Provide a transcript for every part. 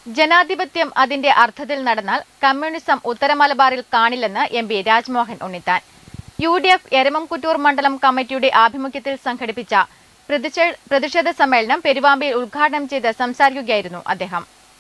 ജനാധിപത്യം അതിന്റെ അർത്ഥത്തിൽ നടന്നാൽ കമ്മ്യൂണിസം ഉത്തരമലബാറിൽ കാണില്ലെന്ന് M P Rajmohan Unnithan U D F Eramamkuttur മണ്ഡലം കമ്മിറ്റിയുടെ ആഭിമുഖ്യത്തിൽ സംഘടിപ്പിച്ച പ്രതിഷേ- പ്രതിഷേധ സമ്മേളനം പെരുവാമ്പയിൽ ഉദ്ഘാടനം ചെയ്ത് സംസാരിക്കുകയായിരുന്നു അദ്ദേഹം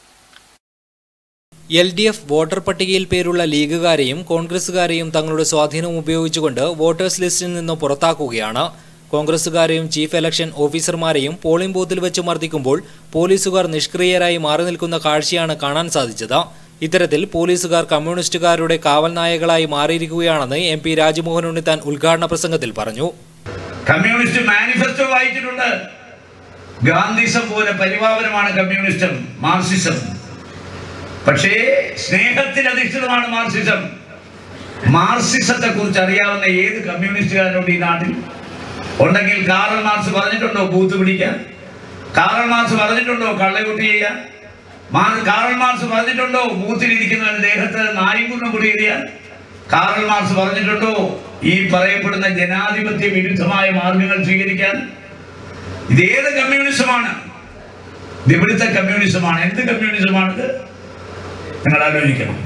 എൽ ഡി എഫ് വോട്ടർ പട്ടികയിൽ പേരുള്ള ലീഗുകാരെയും കോൺഗ്രസുകാരെയും തങ്ങളുടെ സ്വാധീനം ഉപയോഗിച്ചുകൊണ്ട് വോട്ടേഴ്സ് ലിസ്റ്റിൽ നിന്ന് പുറത്താക്കുകയാണ് കോൺഗ്രസുകാരെയും ചീഫ് ഇലക്ഷൻ ഓഫീസർമാരെയും പോളിംഗ് ബൂത്തിൽ വെച്ച് മർദ്ദിക്കുമ്പോൾ പോലീസുകാർ നിഷ്ക്രിയരായി മാറി നിൽക്കുന്ന കാഴ്ചയാണ് കാണാൻ സാധിച്ചത് ഇത്തരത്തിൽ പോലീസുകാർ കമ്മ്യൂണിസ്റ്റുകാരുടെ കാവൽ നായകളായി മാറിയിരിക്കുകയാണെന്ന് എം പി രാജ്മോഹൻ ഉണ്ണിത്താൻ ഉദ്ഘാടന പ്രസംഗത്തിൽ പറഞ്ഞു കമ്മ്യൂണിസ്റ്റ് മാനിഫെസ്റ്റോ വായിച്ചിട്ടുണ്ട് ഗാന്ധിസം പോലെ പരിപാവനമാണ് കമ്മ്യൂണിസം മാർക്സിസം പക്ഷേ സ്നേഹത്തിൽ അധിഷ്ഠിതമാണ് മാർക്സിസം മാർക്സിസത്തെ കുറിച്ച് അറിയാവുന്ന ഏത് കമ്മ്യൂണിസ്റ്റുകാരുണ്ട് ഈ നാട്ടിൽ ഉണ്ടെങ്കിൽ കാറൽ മാർക്സ് പറഞ്ഞിട്ടുണ്ടോ ബൂത്ത് പിടിക്കാൻ കാറൽ മാർക്സ് പറഞ്ഞിട്ടുണ്ടോ കള്ളകുട്ടി ചെയ്യാൻ മാർ- കാറൽ മാർക്സ് പറഞ്ഞിട്ടുണ്ടോ ബൂത്തിലിരിക്കുന്നവരുടെ ദേഹത്ത് നായികുണ്ണം കുടിയേറിയാൻ കാറൽ മാർക്സ് പറഞ്ഞിട്ടുണ്ടോ ഈ പറയപ്പെടുന്ന ജനാധിപത്യ വിരുദ്ധമായ മാർഗങ്ങൾ സ്വീകരിക്കാൻ ഇതേത് കമ്മ്യൂണിസമാണ് ഇത് ഇവിടുത്തെ കമ്മ്യൂണിസമാണ് എന്ത് കമ്മ്യൂണിസമാണിത് നിങ്ങൾ ആലോചിക്കണം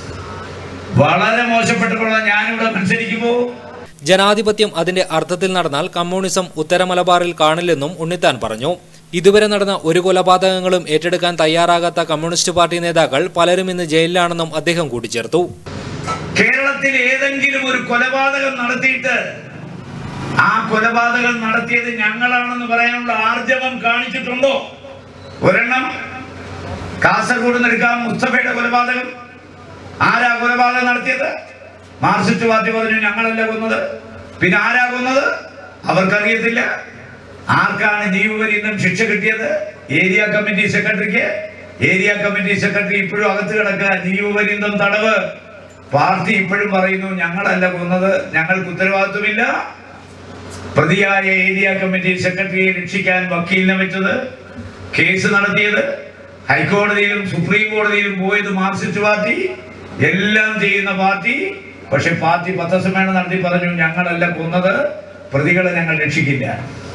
വളരെ മോശപ്പെട്ടിട്ടുള്ള ഞാനിവിടെ മത്സരിക്കുമ്പോൾ ജനാധിപത്യം അതിന്റെ അർത്ഥത്തിൽ നടന്നാൽ കമ്മ്യൂണിസം ഉത്തരമലബാറിൽ കാണില്ലെന്നും ഉണ്ണിത്താൻ പറഞ്ഞു ഇതുവരെ നടന്ന ഒരു കൊലപാതകങ്ങളും ഏറ്റെടുക്കാൻ തയ്യാറാകാത്ത കമ്മ്യൂണിസ്റ്റ് പാർട്ടി നേതാക്കൾ പലരും ഇന്ന് ജയിലിലാണെന്നും അദ്ദേഹം കൂട്ടിച്ചേർത്തു കേരളത്തിൽ ഏതെങ്കിലും ഒരു കൊലപാതകം നടത്തിയിട്ട് ആ കൊലപാതകം നടത്തിയത് ഞങ്ങളാണെന്ന് പറയാനുള്ള ആർജവം കാണിച്ചിട്ടുണ്ടോ ഒരെണ്ണം കാസർഗോഡ് നിൽക്കാം മുസ്തഫയുടെ കൊലപാതകം ആരാ കൊലപാതകം നടത്തിയത് മാർക്സിസ്റ്റ് പാർട്ടി പറഞ്ഞു ഞങ്ങളല്ല കൊന്നത് പിന്നെ ആരാ കൊന്നത് അവർക്കറിയത്തില്ല ആർക്കാണ് ജീവപര്യന്തം ശിക്ഷ കിട്ടിയത് ഏരിയ കമ്മിറ്റി സെക്രട്ടറിക്ക് ഏരിയ കമ്മിറ്റി സെക്രട്ടറി ഇപ്പോഴും അകത്ത് കിടക്കുക ജീവപര്യന്തം തടവ് പാർട്ടി ഇപ്പോഴും പറയുന്നു ഞങ്ങളല്ല കൊന്നത് ഞങ്ങൾക്ക് ഉത്തരവാദിത്വമില്ല പ്രതിയായ ഏരിയ കമ്മിറ്റി സെക്രട്ടറിയെ രക്ഷിക്കാൻ വക്കീലിനെ വെച്ചത് കേസ് നടത്തിയത് ഹൈക്കോടതിയിലും സുപ്രീം കോടതിയിലും പോയത് മാർക്സിസ്റ്റ് പാർട്ടി എല്ലാം ചെയ്യുന്ന പാർട്ടി പക്ഷെ പാർട്ടി പത്രസമ്മേളനം നടത്തി പറഞ്ഞു ഞങ്ങളല്ല കൊന്നത് പ്രതികളെ ഞങ്ങൾ രക്ഷിക്കില്ല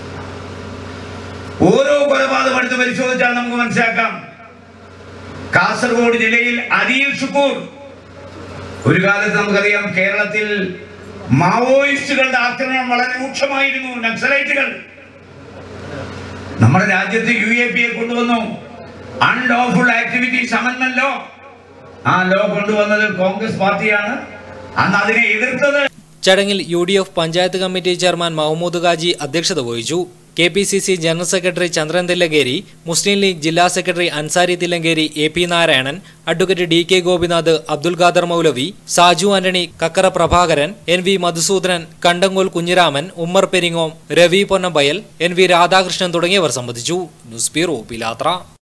ഓരോ കൊലപാതകം എടുത്ത് പരിശോധിച്ചാൽ നമുക്ക് മനസ്സിലാക്കാം കാസർഗോഡ് ജില്ലയിൽ അരിയിൽ ഷുക്കൂർ ഒരു കാലത്ത് നമുക്കറിയാം കേരളത്തിൽ മാവോയിസ്റ്റുകളുടെ ആക്രമണം വളരെ രൂക്ഷമായിരുന്നു നക്സലൈറ്റുകൾ നമ്മുടെ രാജ്യത്ത് യു എ പി എ കൊണ്ടുവന്നു അൺലോഫുൾ ആക്ടിവിറ്റീസ് അമൻമെന്റ് ലോ ആ ലോ കൊണ്ടുവന്നത് കോൺഗ്രസ് പാർട്ടിയാണ് അന്ന് അതിനെ എതിർത്തത് ചടങ്ങിൽ U D F panchayat committee chairman Mahmood Gaji അധ്യക്ഷത വഹിച്ചു K P C C general secretary Chandran Thillankeri Muslim League ജില്ലാ secretary Ansari Thillankeri A P Narayanan advocate D K Gopinath Abdul Khader Maulavi Saju Antony Kakkara Prabhakaran N V Madhusoodanan Kandankol Kunhiraman Ummer Peringome Ravi Ponnambayal N V Radhakrishnan തുടങ്ങിയവർ സംബന്ധിച്ചു ന്യൂസ് ബ്യൂറോ പിലാത്ര